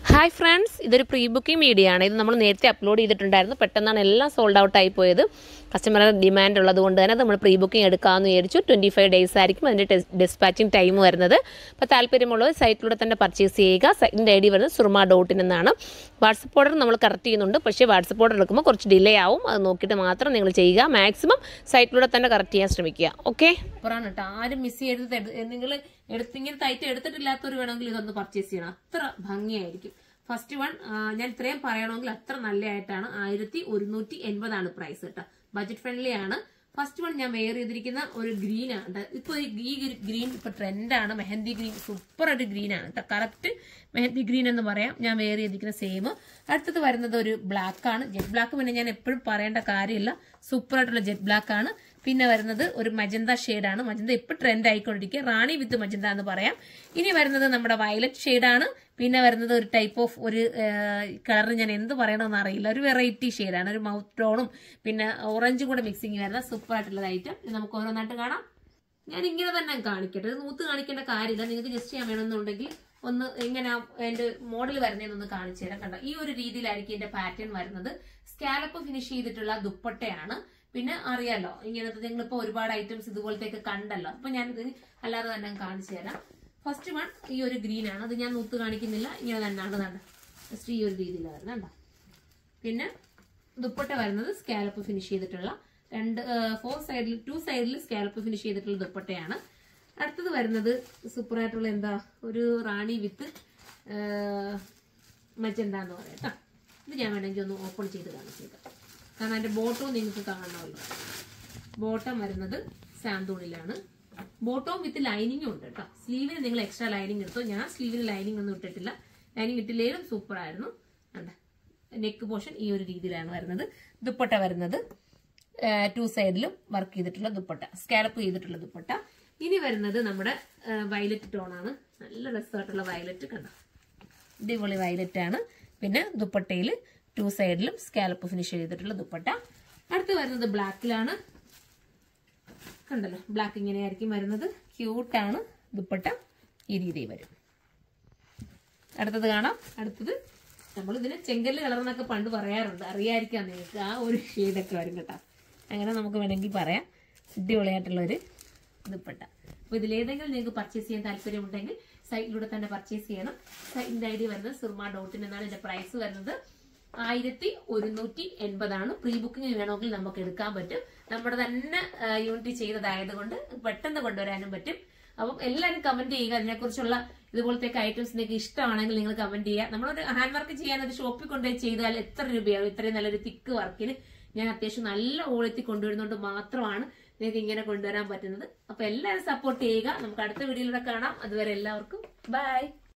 hi friends ഇതൊരു pre booking video ആണ് ഇത് നമ്മൾ നേരത്തെ അപ്ലോഡ് ചെയ്തിട്ടുണ്ടായിരുന്നു പെട്ടെന്നാണ് എല്ലാം സോൾഡ് ഔട്ട് ആയി പോയത് കസ്റ്റമറുടെ ഡിമാൻഡ് ഉള്ളത് കൊണ്ട് തന്നെ നമ്മൾ പ്രീ ബുക്കിംഗ് എടുക്കാമെന്ന് വിചാരിച്ചു ട്വൻറ്റി ഫൈവ് ഡേയ്സ് ആയിരിക്കും അതിൻ്റെ ഡിസ്പാച്ചിങ് ടൈം വരുന്നത് അപ്പോൾ താല്പര്യമുള്ളവർ സൈറ്റിലൂടെ തന്നെ പർച്ചേസ് ചെയ്യുക സൈറ്റിൻ്റെ ഐ ഡി വരുന്നത് സുർമ ഡോട്ട് ഇൻ എന്നാണ് വാട്സപ്പ് ഓർഡർ നമ്മൾ കറക്റ്റ് ചെയ്യുന്നുണ്ട് പക്ഷേ വാട്സപ്പ് ഓർഡർ എടുക്കുമ്പോൾ കുറച്ച് ഡിലേ ആവും അത് നോക്കിയിട്ട് മാത്രം നിങ്ങൾ ചെയ്യുക മാക്സിമം സൈറ്റിലൂടെ തന്നെ കറക്റ്റ് ചെയ്യാൻ ശ്രമിക്കുക ഓക്കെ അപ്പുറമാണ് കേട്ടോ ആരും മിസ് ചെയ്ത് നിങ്ങൾ എടുത്ത് ഇങ്ങനെ തയ്റ്റ് എടുത്തിട്ടില്ലാത്തവർ വേണമെങ്കിൽ ഇതൊന്ന് പർച്ചേസ് ചെയ്യണം അത്ര ഭംഗിയായിരിക്കും ഫസ്റ്റ് വൺ ഞാൻ ഇത്രയും പറയണമെങ്കിൽ അത്ര നല്ലതായിട്ടാണ് ആയിരത്തി ഒരുന്നൂറ്റി എൺപതാണ് പ്രൈസ് കേട്ടോ ബജറ്റ് ഫ്രണ്ട്ലി ആണ് ഫസ്റ്റ് വൺ ഞാൻ വെയർ ചെയ്തിരിക്കുന്ന ഒരു ഗ്രീൻ ആണ് ഇപ്പൊ ഈ ഗ്രീൻ ഇപ്പൊ ട്രെൻഡാണ് മെഹന്തി ഗ്രീൻ സൂപ്പർ ഒരു ഗ്രീൻ ആണ് കേട്ടോ കറക്റ്റ് മെഹന്തി ഗ്രീൻ എന്ന് പറയാം ഞാൻ വെയർ ചെയ്തിരിക്കുന്ന സെയിം അടുത്തത് വരുന്നത് ഒരു ബ്ലാക്ക് ആണ് ജെറ്റ് ബ്ലാക്ക് പിന്നെ ഞാൻ എപ്പോഴും പറയേണ്ട കാര്യമില്ല സൂപ്പർ ആയിട്ടുള്ള ജെറ്റ് ബ്ലാക്ക് ആണ് പിന്നെ വരുന്നത് ഒരു മജന്ത ഷെയ്ഡാണ് മജന്ത ഇപ്പൊ ട്രെൻഡ് ആയിക്കൊണ്ടിരിക്കുക റാണി വിത്ത് മജന്ത എന്ന് പറയാം ഇനി വരുന്നത് നമ്മുടെ വയലറ്റ് ഷെയ്ഡാണ് പിന്നെ വരുന്നത് ഒരു ടൈപ്പ് ഓഫ് ഒരു കളർ ഞാൻ എന്ത് പറയണമെന്ന് അറിയില്ല ഒരു വെറൈറ്റി ഷെയ്ഡാണ് ഒരു മൗത്ത് ടോണും പിന്നെ ഓറഞ്ചും കൂടെ മിക്സിങ് വരുന്ന സൂപ്പർ ആയിട്ടുള്ള ഐറ്റം ഇത് നമുക്ക് ഓരോന്നായിട്ട് കാണാം ഞാൻ ഇങ്ങനെ തന്നെ കാണിക്കട്ടെ ഇത് നൂത്ത് കാണിക്കേണ്ട കാര്യമില്ല നിങ്ങൾക്ക് ജസ്റ്റ് ചെയ്യാൻ വേണമെന്നുണ്ടെങ്കിൽ ഒന്ന് ഇങ്ങനെ എന്റെ മോഡൽ വരുന്നതെന്നൊന്ന് കാണിച്ചു തരാം കണ്ട ഈ ഒരു രീതിയിലായിരിക്കും എന്റെ പാറ്റേൺ വരുന്നത് സ്കാലപ്പ് ഫിനിഷ് ചെയ്തിട്ടുള്ള ദുപ്പട്ടയാണ് പിന്നെ അറിയാലോ ഇങ്ങനത്തെ നിങ്ങളിപ്പോ ഒരുപാട് ഐറ്റംസ് ഇതുപോലത്തെയൊക്കെ കണ്ടല്ലോ അപ്പൊ ഞാനിത് അല്ലാതെ തന്നെ കാണിച്ചു തരാം ഫസ്റ്റ് വൺ ഈ ഒരു ഗ്രീൻ ആണ് അത് ഞാൻ നൂത്ത് കാണിക്കുന്നില്ല ഇങ്ങനെ തന്നെയാണ് കണ്ട ജസ്റ്റ് ഈ ഒരു രീതിയിൽ വരുന്നത് കണ്ടോ പിന്നെ ദുപ്പട്ട വരുന്നത് സ്കാലപ്പ് ഫിനിഷ് ചെയ്തിട്ടുള്ള രണ്ട് ഫോർ സൈഡിൽ ടു സൈഡിൽ സ്കാലപ്പ് ഫിനിഷ് ചെയ്തിട്ടുള്ള ദുപ്പട്ടയാണ് അടുത്തത് വരുന്നത് സൂപ്പറായിട്ടുള്ള എന്താ ഒരു റാണി വിത്ത് മജന്ത എന്ന് പറയാം കേട്ടോ ഇത് ഞാൻ വേണമെങ്കിൽ ഒന്ന് ഓപ്പൺ ചെയ്ത് കാണിച്ചേക്കാം കാരണം അതിന്റെ ബോട്ടവും നിങ്ങൾക്ക് കാണണമല്ലോ ബോട്ടം വരുന്നത് സാന്തൂണിലാണ് ബോട്ടവും വിത്ത് ലൈനിങ്ങും ഉണ്ട് കേട്ടോ സ്ലീവിന് നിങ്ങൾ എക്സ്ട്രാ ലൈനിങ് എടുത്തോ ഞാൻ സ്ലീവിന് ലൈനിങ് ഒന്നും ഇട്ടിട്ടില്ല ലൈനിങ് ഇട്ടില്ലേലും സൂപ്പർ ആയിരുന്നു കണ്ട നെക്ക് പോർഷൻ ഈ ഒരു രീതിയിലാണ് വരുന്നത് ദുപ്പട്ട വരുന്നത് ടു സൈഡിലും വർക്ക് ചെയ്തിട്ടുള്ള ദുപ്പട്ട സ്കാലപ്പ് ചെയ്തിട്ടുള്ള ദുപ്പട്ട ഇനി വരുന്നത് നമ്മുടെ വയലറ്റ് ടോൺ ആണ് നല്ല രസമായിട്ടുള്ള വയലറ്റ് കണ്ട അടിപൊളി വയലറ്റ് ആണ് പിന്നെ ദുപ്പട്ടയിൽ ടു സൈഡിലും സ്കാലപ്പ് ഫിനിഷ് ചെയ്തിട്ടുള്ള ദുപ്പട്ട അടുത്ത് വരുന്നത് ബ്ലാക്കിലാണ് കണ്ടല്ലോ ബ്ലാക്ക് ഇങ്ങനെയായിരിക്കും വരുന്നത് ക്യൂട്ടാണ് ദുപ്പട്ട ഈ രീതിയിൽ വരും അടുത്തത് കാണാം അടുത്തത് നമ്മൾ ഇതിന് ചെങ്കല്ല് കളർ എന്നൊക്കെ പണ്ട് പറയാറുണ്ട് അറിയാതിരിക്കാം നിങ്ങൾക്ക് ആ ഒരു ഷെയ്ഡൊക്കെ വരും കേട്ടോ അങ്ങനെ നമുക്ക് വേണമെങ്കിൽ പറയാം അടിപൊളിയായിട്ടുള്ള ഒരു ദുപ്പട്ട അപ്പോൾ ഇതിലേതെങ്കിലും നിങ്ങൾക്ക് പർച്ചേസ് ചെയ്യാൻ താല്പര്യമുണ്ടെങ്കിൽ സൈറ്റിലൂടെ തന്നെ പർച്ചേസ് ചെയ്യണം സൈറ്റിന്റെ ഐ ഡി വരുന്നത് സുർമ ഡോട്ടിൻ എന്നാണ് ഇതിന്റെ പ്രൈസ് വരുന്നത് ആയിരത്തി ഒരുന്നൂറ്റി എൺപതാണ് പ്രീ ബുക്കിംഗ് വേണമെങ്കിൽ നമുക്ക് എടുക്കാൻ പറ്റും നമ്മുടെ തന്നെ യൂണിറ്റ് ചെയ്തതായതുകൊണ്ട് പെട്ടെന്ന് കൊണ്ടുവരാനും പറ്റും അപ്പം എല്ലാവരും കമന്റ് ചെയ്യുക അതിനെക്കുറിച്ചുള്ള ഇതുപോലത്തെ ഐറ്റംസ് നിങ്ങൾക്ക് ഇഷ്ടമാണെങ്കിൽ നിങ്ങൾ കമന്റ് ചെയ്യുക നമ്മളൊരു ഹാൻഡ് വർക്ക് ചെയ്യാൻ ഒരു ഷോപ്പിൽ കൊണ്ടുപോയി ചെയ്താൽ എത്ര രൂപയാവും ഇത്രയും നല്ലൊരു തിക്ക് വർക്കിന് ഞാൻ അത്യാവശ്യം നല്ല ക്വാളിറ്റി കൊണ്ടുവരുന്നതുകൊണ്ട് മാത്രമാണ് നിങ്ങൾക്ക് ഇങ്ങനെ കൊണ്ടുവരാൻ പറ്റുന്നത് അപ്പൊ എല്ലാവരും സപ്പോർട്ട് ചെയ്യുക നമുക്ക് അടുത്ത വീഡിയോയിലൂടെ കാണാം അതുവരെ എല്ലാവർക്കും ബൈ